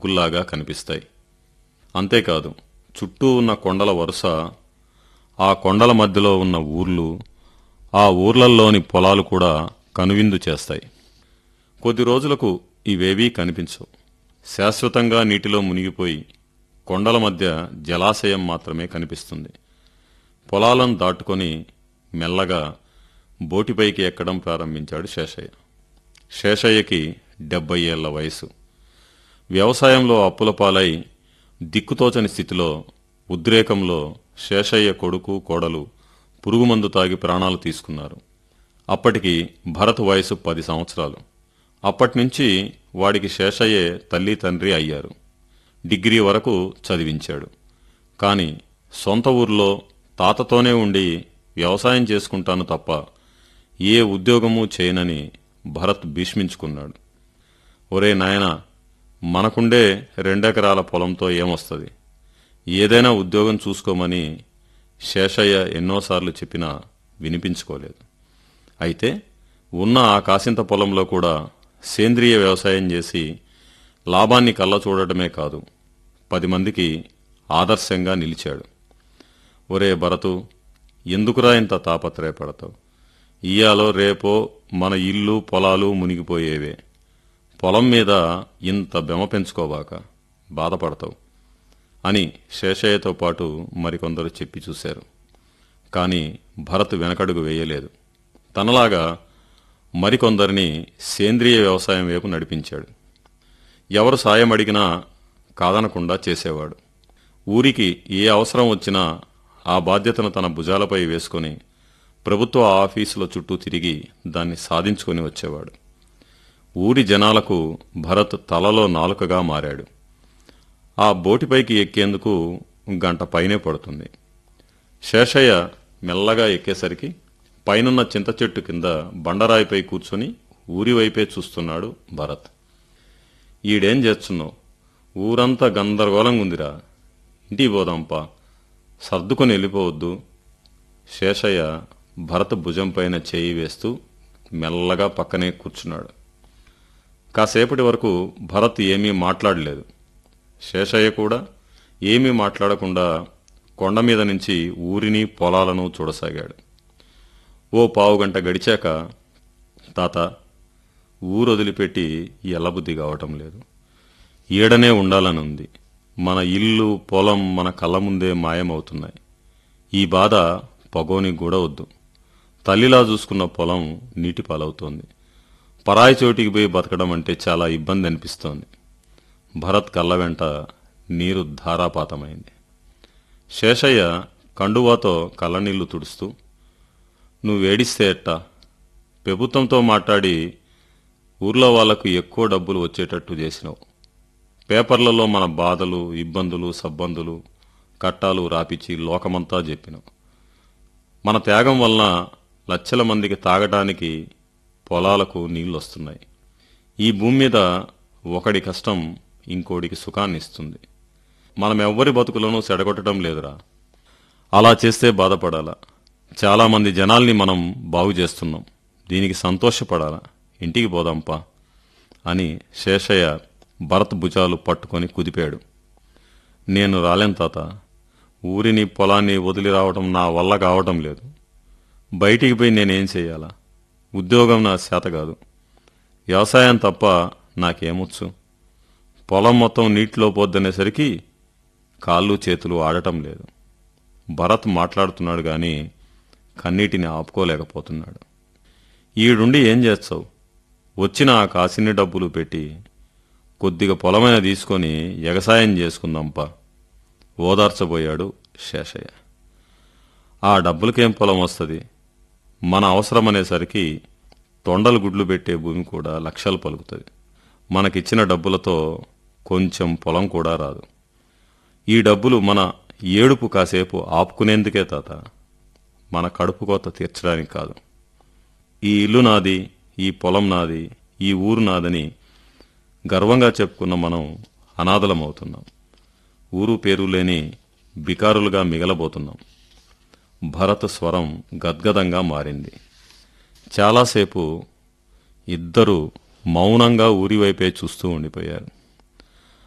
ముగ్గుల్లాగా కనిపిస్తాయి అంతేకాదు చుట్టూ ఉన్న కొండల వరుస ఆ కొండల మధ్యలో ఉన్న ఊర్లు ఆ ఊర్లల్లోని పొలాలు కూడా కనువిందు చేస్తాయి కొద్ది రోజులకు ఇవేవీ కనిపించవు శాశ్వతంగా నీటిలో మునిగిపోయి కొండల మధ్య జలాశయం మాత్రమే కనిపిస్తుంది పొలాలను దాటుకొని మెల్లగా బోటిపైకి ఎక్కడం ప్రారంభించాడు శేషయ్య శేషయ్యకి డెబ్బై ఏళ్ల వయసు వ్యవసాయంలో అప్పుల పాలై దిక్కుతోచని స్థితిలో ఉద్రేకంలో శేషయ్య కొడుకు కోడలు పురుగుమందు తాగి ప్రాణాలు తీసుకున్నారు అప్పటికి భరత్ వయసు పది సంవత్సరాలు అప్పటినుంచి వాడికి శేషయ్యే తల్లి తండ్రి అయ్యారు డిగ్రీ వరకు చదివించాడు కాని సొంత ఊర్లో తాతతోనే ఉండి వ్యవసాయం చేసుకుంటాను తప్ప ఏ ఉద్యోగము చేయనని భరత్ భీష్మించుకున్నాడు ఒరే నాయనా మనకుండే రెండెకరాల పొలంతో ఏమొస్తుంది ఏదైనా ఉద్యోగం చూసుకోమని శేషయ్య ఎన్నోసార్లు చెప్పినా వినిపించుకోలేదు అయితే ఉన్న ఆ కాసింత పొలంలో కూడా సేంద్రియ వ్యవసాయం చేసి లాభాన్ని కళ్ళ చూడటమే కాదు పది మందికి ఆదర్శంగా నిలిచాడు ఒరే భరతు ఎందుకురా ఇంత తాపత్రయపడతావు ఇయాలో రేపో మన ఇల్లు పొలాలు మునిగిపోయేవే పొలం మీద ఇంత బెమ పెంచుకోబాక బాధపడతావు అని శేషయ్యతో పాటు మరికొందరు చెప్పి చూశారు కాని భరత్ వెనకడుగు వేయలేదు తనలాగా మరికొందరిని సేంద్రియ వ్యవసాయం వైపు నడిపించాడు ఎవరు సాయం అడిగినా కాదనకుండా చేసేవాడు ఊరికి ఏ అవసరం వచ్చినా ఆ బాధ్యతను తన భుజాలపై వేసుకొని ప్రభుత్వ ఆఫీసుల చుట్టూ తిరిగి దాన్ని సాధించుకొని వచ్చేవాడు ఊరి జనాలకు భరత్ తలలో నాలుకగా మారాడు ఆ బోటిపైకి ఎక్కేందుకు గంట పైనే పడుతుంది శేషయ్య మెల్లగా ఎక్కేసరికి పైనున్న చింత చెట్టు కింద బండరాయిపై కూర్చొని ఊరి వైపే చూస్తున్నాడు భరత్ ఈడేం చేస్తున్నావు ఊరంతా గందరగోళంగా ఉందిరా ఇంటికి పోదాంపా సర్దుకొని వెళ్ళిపోవద్దు శేషయ్య భరత్ భుజంపైన చేయి వేస్తూ మెల్లగా పక్కనే కూర్చున్నాడు కాసేపటి వరకు భరత్ ఏమీ మాట్లాడలేదు శేషయ్య కూడా ఏమీ మాట్లాడకుండా కొండ మీద నుంచి ఊరిని పొలాలను చూడసాగాడు ఓ పావుగంట గడిచాక తాత ఊరొదిలిపెట్టి ఎల్లబుద్ధి కావటం లేదు ఈడనే ఉండాలని ఉంది మన ఇల్లు పొలం మన కళ్ళ ముందే మాయమవుతున్నాయి ఈ బాధ పగోనికి కూడా వద్దు తల్లిలా చూసుకున్న పొలం నీటి పాలవుతోంది పరాయి చోటికి పోయి బతకడం అంటే చాలా ఇబ్బంది అనిపిస్తోంది భరత్ కళ్ళ వెంట నీరు ధారాపాతమైంది శేషయ్య కండువాతో కళ్ళనీళ్లు తుడుస్తూ నువ్వేడిస్తే ఎట్టా ప్రభుత్వంతో మాట్లాడి ఊర్లో వాళ్లకు ఎక్కువ డబ్బులు వచ్చేటట్టు చేసినావు పేపర్లలో మన బాధలు ఇబ్బందులు సబ్బందులు కట్టాలు రాపిచ్చి లోకమంతా చెప్పినావు మన త్యాగం వలన లక్షల మందికి తాగటానికి పొలాలకు నీళ్లు వస్తున్నాయి ఈ భూమి మీద ఒకడి కష్టం ఇంకోడికి సుఖాన్ని ఇస్తుంది మనం ఎవ్వరి బతుకులను సెడగొట్టడం లేదురా అలా చేస్తే బాధపడాలా చాలామంది జనాల్ని మనం బాగు చేస్తున్నాం దీనికి సంతోషపడాలా ఇంటికి పోదాంపా అని శేషయ్య భరత్ భుజాలు పట్టుకొని కుదిపాడు నేను రాలేం తాత ఊరిని పొలాన్ని వదిలి రావడం నా వల్ల కావటం లేదు బయటికి పోయి నేనేం చేయాలా ఉద్యోగం నా చేత కాదు వ్యవసాయం తప్ప నాకేమొచ్చు పొలం మొత్తం నీటిలో పోద్దనేసరికి కాళ్ళు చేతులు ఆడటం లేదు భరత్ మాట్లాడుతున్నాడు గాని కన్నీటిని ఆపుకోలేకపోతున్నాడు ఈడుండి ఏం చేస్తావు వచ్చిన ఆ కాసిన్ని డబ్బులు పెట్టి కొద్దిగా పొలమైన తీసుకొని ఎగసాయం చేసుకుందాంపా ఓదార్చబోయాడు శేషయ్య ఆ డబ్బులకేం పొలం వస్తుంది మన అవసరం అనేసరికి తొండలు గుడ్లు పెట్టే భూమి కూడా లక్షలు పలుకుతుంది మనకిచ్చిన డబ్బులతో కొంచెం పొలం కూడా రాదు ఈ డబ్బులు మన ఏడుపు కాసేపు ఆపుకునేందుకే తాత మన కడుపు కోత తీర్చడానికి కాదు ఈ ఇల్లు నాది ఈ పొలం నాది ఈ ఊరు నాదని గర్వంగా చెప్పుకున్న మనం అనాథలమవుతున్నాం ఊరు పేరు లేని బికారులుగా మిగలబోతున్నాం భరత్ స్వరం గద్గదంగా మారింది చాలాసేపు ఇద్దరూ మౌనంగా ఊరివైపే చూస్తూ ఉండిపోయారు